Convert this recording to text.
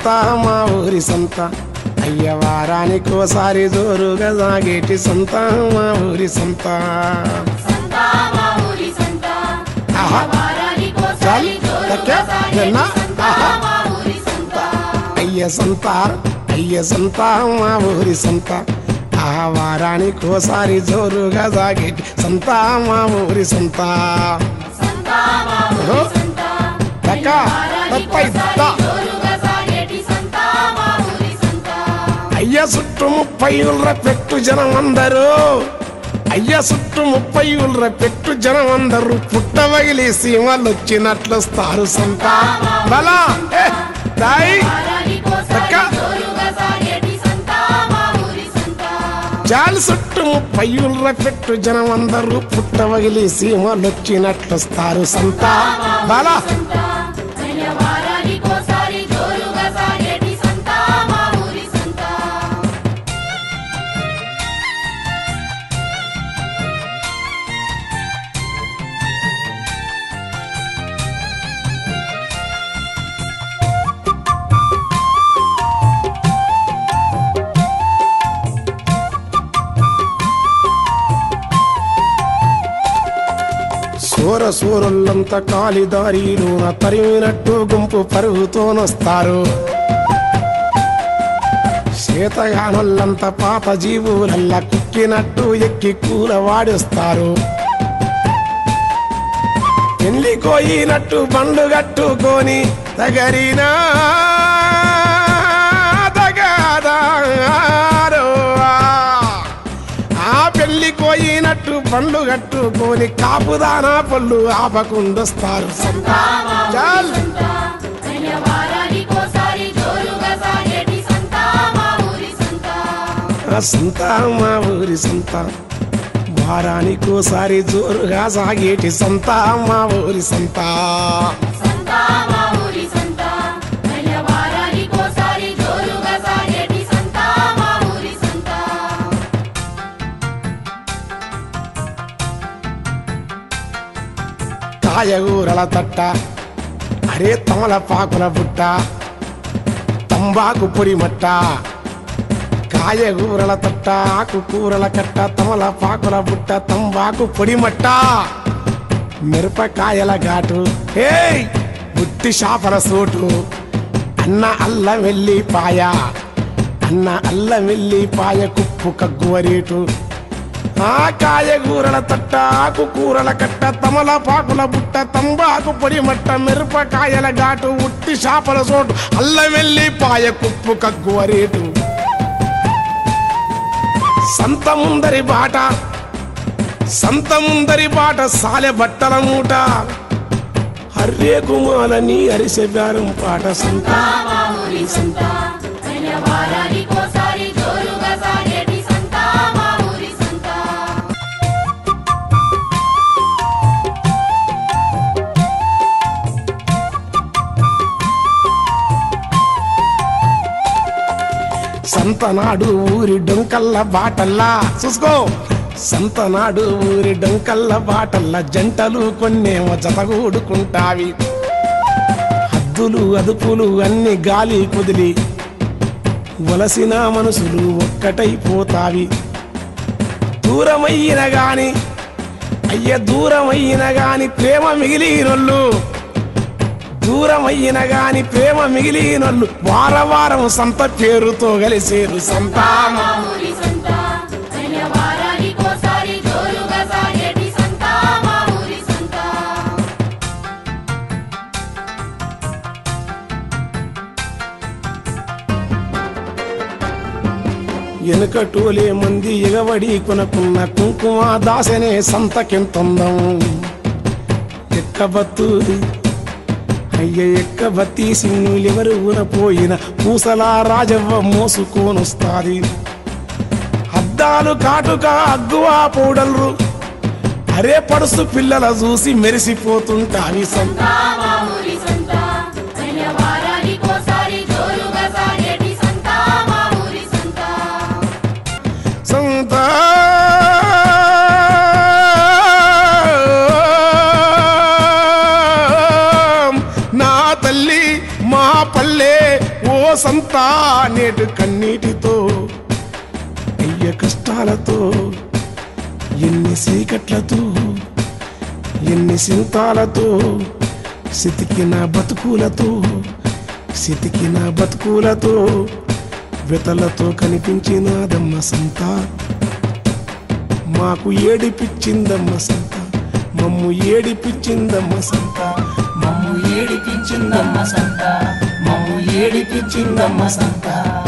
సంత మా ఊరి సంత అయ్య వారానికి ఓసారి జోరుగా సాగేటి సంత మా ఊరి సంత సంతా మా ఊరి సంతా ఆహా. వారానికోసారి చాలు, జోరుగా లెక్క, సాగేటి నిన్న, సంతా ఆహా. మా ఊరి సంతా అయ్య సంత అయ్య సంత మా ఊరి సంత ఆ వారానికి ఓసారి జోరుగా సాగేటి సంత మా ఊరి సంత సంతా మా ఓహో. ఊరి సంతా లెక్క, ముప్పై వారానికోసారి దా. జోరుగా సాగేటి సంతా మా ఊరి సంతా అయ్య చుట్టూ ముప్పై ఉల్ర పెట్టు జనం అందరూ అయ్య చుట్టూ ముప్పై ఉల్ర పెట్టు జనం అందరూ పుట్టవగిలి సీమలు వచ్చినట్లు వస్తారు సంత బలా ఏ, దాయి వారానికోసారి లెక్క. జోరుగా సాగేటి సంతా మా ఊరి సంతా చాలు చుట్టూ ముప్పై ఉల్ర పెట్టు జనం అందరూ పుట్టవగిలి సీమలు వచ్చినట్లు వస్తారు సంత బలా సంతా వారానికోసారి జోరుగా సాగేటి సంతా మా ఊరి సంతా సూర సూరులంతా కాలిదారిలోన తరిమినట్టు గుంపు పరుగుతోనొస్తారు శీతగానులంతా పాత జీవులల్లా కుక్కినట్టు ఎక్కి కూల వాడిస్తారు పెళ్లి కోయినట్టు బండు కట్టుకొని తగరినా తగదారో. ఆ పెళ్లి కోయినట్టు బండ్లు కట్టుకొని కాపుదానా పళ్ళు ఆపకుండొస్తారు చాల్ వారానికోసారి జోరుగా సాగేటి సంతా మా ఊరి సంతా ఆ సంత మా ఊరి సంత వారానికోసారి జోరుగా సాగేటి సంత మా ఊరి సంత సంతా మా ఊరి సంతా వారానికోసారి జోరుగా సాగేటి సంతా మా ఊరి సంతా కాయగూరల తట్ట అరే తమలపాకుల బుట్ట తంబాకు పొడి మట్ట కాయగూరల తట్ట ఆకు కూరల కట్ట తమలపాకుల బుట్ట తంబాకు పొడి మట్ట మిరపకాయల ఘాటు ఏయ్ బుట్టి చేపల సోటు అన్న అల్లం వెల్లిపాయ అన్న అల్లం వెల్లిపాయ కుప్పు కగ్గువరేటు ఆ కాయగూరల తట్ట ఆకు కూరల కట్ట తమలపాకుల బుట్ట తంబాకు పొడి మట్ట మిరపకాయల ఘాటు ఉట్టి చేపల చోటు అల్లం వెల్లిపాయ కుప్పు కగ్గువరేటు సంత ముందరి బాట సంత ముందరి బాట సాలె బట్టల మూట హర్రే కుమాలని అరిసె బేరం పాట సంత మా ఊరి సంతా వారానికోసారి జోరుగా సాగేటి సంతా మా ఊరి సంతా సంతనాడు ఊరి డొంకల్ల బాటల్లా చూసుకో సంతనాడు ఊరి డొంకల్ల బాటల్లా జంటలు కొన్నేమో జతగూడుకుంటావి హద్దులు అదుపులు అన్ని గాలి కుదిలి వలసిన మనసులు ఒక్కటైపోతావి దూరమయ్యిన గాని అయ్య దూరమయ్యిన గాని ప్రేమ మిగిలినొల్లు దూరమయ్యిన గాని ప్రేమ మిగిలినొల్లు వార వారం సంత పేరుతో కలిసేరు సంతామ మా ఊరి సంతా వారానికోసారి జోరుగా సాగేటి సంతా మా ఊరి సంతా వెనుకటోలే మంది ఎగబడి కొనుక్కున్న కుంకుమ దాసనే సంతకెంతొందం ఎక్కబత్తూరి అయ్య ఎక్కబత్తి సింగులెవరు పోయిన పూసలా రాజవ్వ మోసుకోనొస్తాది అద్దాలు కాటుక అగ్గువా పౌడల్రు అరే పడుసు పిల్లల చూసి మెరిసిపోతుంటావి సంత మా ఊరి సంతా వారానికోసారి జోరుగా సాగేటి సంతా మా ఊరి సంతా సంత నా తల్లి మా పల్లె ఓ సంత నేటి కన్నీటితో అయ్య కష్టాలతో ఎన్ని సీకట్లతో ఎన్ని సింతాలతో సితికిన బతుకులతో సితికిన బతుకులతో వెతలతో కనిపించినాదమ్మ సంత మాకు ఏడిపిచ్చిందమ్మ సంత మమ్ము ఏడిపిచ్చిందమ్మ సంత మమ్ము ఏడిపిచ్చిందమ్మ సంత మమ్ము ఏడిపిచ్చిందమ్మ సంత